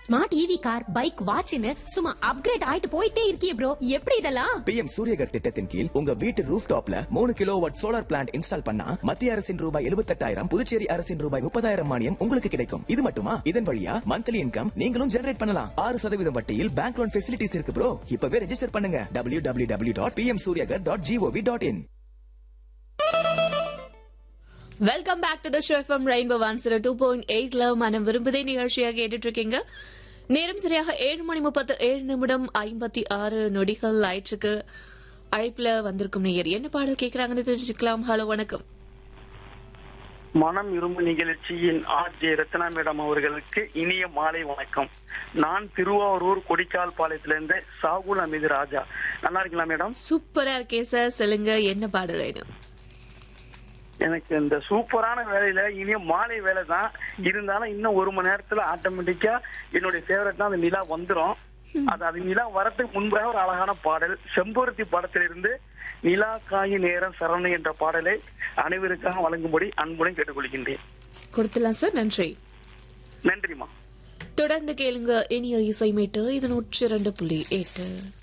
smart EV car bike வாட்ச்னு சும்மா upgrade ஆயிட்டு போயிட்டே இருக்கியே ப்ரோ எப்படி இதெல்லாம் பிஎம் சூரியகர் திட்டத்தின் கீழ் உங்க வீட்டு ரூஃப் டாப்ல மூணு kilo watt solar plant install பண்ணா மத்திய அரசின் ரூபாய் எழுபத்தெட்டாயிரம் புதுச்சேரி அரசின் ரூபாய் முப்பதாயிரம் மானியம் உங்களுக்கு கிடைக்கும் இது மட்டுமா இதன் வழியா மந்த்லி இன்கம் நீங்களும் ஜெனரேட் பண்ணலாம் ஆறு சதவீதம் வட்டியில் பேங்க் லோன் ஃபெசிலிட்டிஸ் இருக்கு ப்ரோ இப்பவே ரெஜிஸ்டர் பண்ணுங்க W W W dot PM Suryaghar dot G O V dot in welcome back to the show FM rainbow one zero two point எயிட்ல மனம் விரும்புதே நிகழ்ச்சியாக கேட்டுட்டு இருக்கீங்க நேரம் சரியாக ஏழு மணி முப்பத்து ஏழு நிமிடம் ஐம்பத்தி ஆறு நொடிகள் ஆயிற்றுக்கு அழைப்புல வந்திருக்கும் நேயர் என்ன பாடல் கேட்கறாங்கன்னு தெரிஞ்சுக்கலாம் ஹலோ வணக்கம் மனம் இரும்பு நிகழ்ச்சியின் ஆர் ஜே ரத்னா மேடம் அவர்களுக்கு இனிய மாலை வணக்கம் நான் திருவாரூர் கொடிக்கால் பாளையத்திலிருந்து சாகுல் அமீது ராஜா நல்லா இருக்கீங்களா மேடம் சூப்பரா இருக்கே சார் சொல்லுங்க என்ன பாடல் வேணும் எனக்கு இந்த சூப்பரான வேலையில இனிய மாலை வேலை தான் இருந்தாலும் இன்னும் ஒரு மணி நேரத்துல ஆட்டோமேட்டிக்கா என்னுடைய ஃபேவரட் தான் அந்த நிலா வந்துரும் அது அது நிலா வரதுக்கு முன்பாக ஒரு அழகான பாடல் செம்பருத்தி படத்திலிருந்து நிலா காய் நேரம் சரணை என்ற பாடலை அனைவருக்காக வழங்கும்படி அன்புடன் கேட்டுக்கொள்கின்றேன் கொடுத்துலாம் சார் நன்றி நன்றிமா தொடர்ந்து கேளுங்க இனிய இசை மீட்டு இது நூற்றி இரண்டு புள்ளி எட்டு